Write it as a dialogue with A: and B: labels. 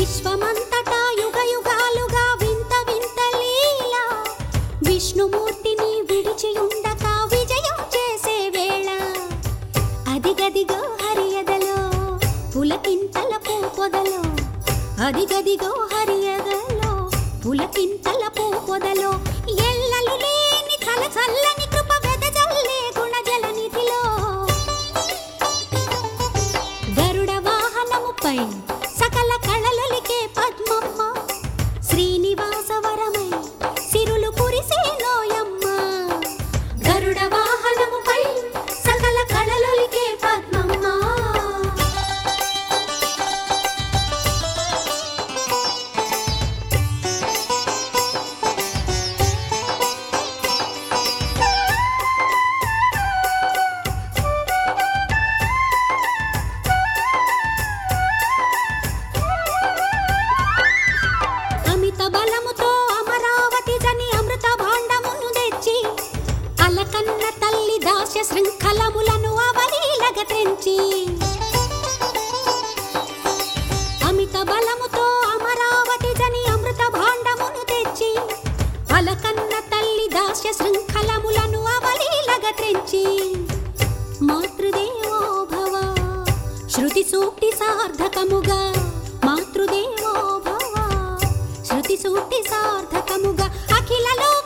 A: విశ్వమంతటా యుగ యుగాలుగా వింత వింత లీల విష్ణుమూర్తిని విడిచి ఉండక విజయం చేసే వేళ అదిగదిగో హరియదలో పులకింతల పూ పొదలో అదిగదిగో హరియదలో పులకింతల పూ పొదలో ఎల్లలు లేని చల చల్లని కృప వెదజల్లే గుణజల నిధిలో గరుడ వాహనముపై సకల కళలొలికే పద్మమ్మ శ్రీనివాస వరమై సిరులు కురిసే నోయమ్మ గరుడ వాహనముపై సకల కళలొలికే పద్మమ్మ అమిత బలముతో అమరావతి జని అమృత భాండమును తెచ్చి అలకన్న తల్లి దాస్య శృంఖలములను అవలీలగ తెంచి అమిత బలముతో అమరావతి జని అమృత భాండమును తెచ్చి అలకన్న తల్లి దాస్య శృంఖలములను అవలీలగ తెంచి మాతృదేవో భవ శృతి సూక్తి సార్థకముగా మాతృదేవో భవ శృతి సూక్తి సార్థకముగా అఖిల లోక